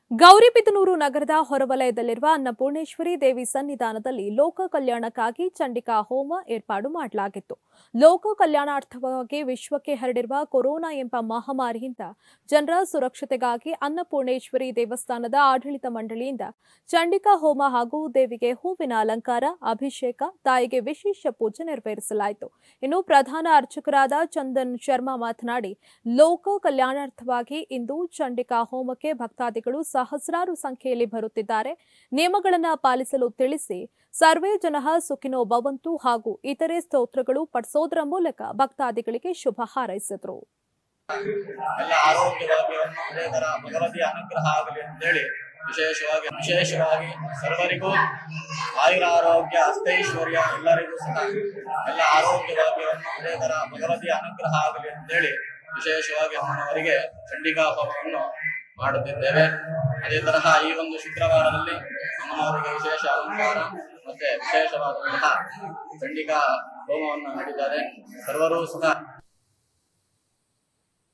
ಗೌರಿಬಿದನೂರು ನಗರದ ಹೊರವಲಯದಲ್ಲಿರುವ ಅನ್ನಪೂರ್ಣೇಶ್ವರಿ ದೇವಿ ಸನ್ನಿಧಾನದಲ್ಲಿ ಲೋಕ ಕಲ್ಯಾಣಕ್ಕಾಗಿ ಚಂಡಿಕಾ ಹೋಮ ಏರ್ಪಾಡು ಮಾಡಲಾಗಿತ್ತು ಲೋಕ ಕಲ್ಯಾಣಾರ್ಥವಾಗಿ ವಿಶ್ವಕ್ಕೆ ಹರಡಿರುವ ಕೊರೋನಾ ಎಂಬ ಮಹಾಮಾರಿಯಿಂದ ಜನರ ಸುರಕ್ಷತೆಗಾಗಿ ಅನ್ನಪೂರ್ಣೇಶ್ವರಿ ದೇವಸ್ಥಾನದ ಆಡಳಿತ ಮಂಡಳಿಯಿಂದ ಚಂಡಿಕಾ ಹೋಮ ಹಾಗೂ ದೇವಿಗೆ ಹೂವಿನ ಅಲಂಕಾರ ಅಭಿಷೇಕ ತಾಯಿಗೆ ವಿಶೇಷ ಪೂಜೆ ನೆರವೇರಿಸಲಾಯಿತು ಇನ್ನು ಪ್ರಧಾನ ಅರ್ಚಕರಾದ ಚಂದನ್ ಶರ್ಮಾ ಮಾತನಾಡಿ ಲೋಕ ಕಲ್ಯಾಣಾರ್ಥವಾಗಿ ಇಂದು ಚಂಡಿಕಾ ಹೋಮಕ್ಕೆ ಭಕ್ತಾದಿಗಳು ಸಹಸ್ರಾರು ಸಂಖ್ಯೆಯಲ್ಲಿ ಬರುತ್ತಿದ್ದಾರೆ ನಿಯಮಗಳನ್ನು ಪಾಲಿಸಲು ತಿಳಿಸಿ ಸರ್ವೇ ಜನಃ ಸುಖಿನೋ ಭವಂತು ಹಾಗೂ ಇತರೆ ಸ್ತೋತ್ರಗಳು ಪಡಿಸೋದರ ಮೂಲಕ ಭಕ್ತಾದಿಗಳಿಗೆ ಶುಭ ಹಾರೈಸಿದರು ಎಲ್ಲ ಆರೋಗ್ಯ ಭಾಗ್ಯವನ್ನು ಅದೇ ತರ ಭಗವತಿಯ ಅನುಗ್ರಹ ಆಗಲಿ ಅಂತೇಳಿ ವಿಶೇಷವಾಗಿ ವಿಶೇಷವಾಗಿ ಸರ್ವರಿಗೂ ಆಯುರ ಆರೋಗ್ಯ ಅಷ್ಟೈಶ್ವರ್ಯ ಎಲ್ಲರಿಗೂ ಸಹ ಎಲ್ಲ ಆರೋಗ್ಯ ಭಾಗ್ಯವನ್ನು ಅದೇ ತರ ಭಗವತಿಯ ಅನುಗ್ರಹ ಆಗಲಿ ಅಂತೇಳಿ ವಿಶೇಷವಾಗಿ ಅಮ್ಮನವರಿಗೆ ಚಂಡಿಕಾ ಹೋಮವನ್ನು ಮಾಡುತ್ತಿದ್ದೇವೆ ಅದೇ ತರಹ ಈ ಒಂದು ಶುಕ್ರವಾರದಲ್ಲಿ ಅಮ್ಮನವರಿಗೆ ವಿಶೇಷ ಅಲಂಕಾರ ಮತ್ತೆ ವಿಶೇಷವಾದಂತಹ ಚಂಡಿಕಾ ಹೋಮವನ್ನು ಮಾಡಿದ್ದಾರೆ ಸರ್ವರೂ ಸಹ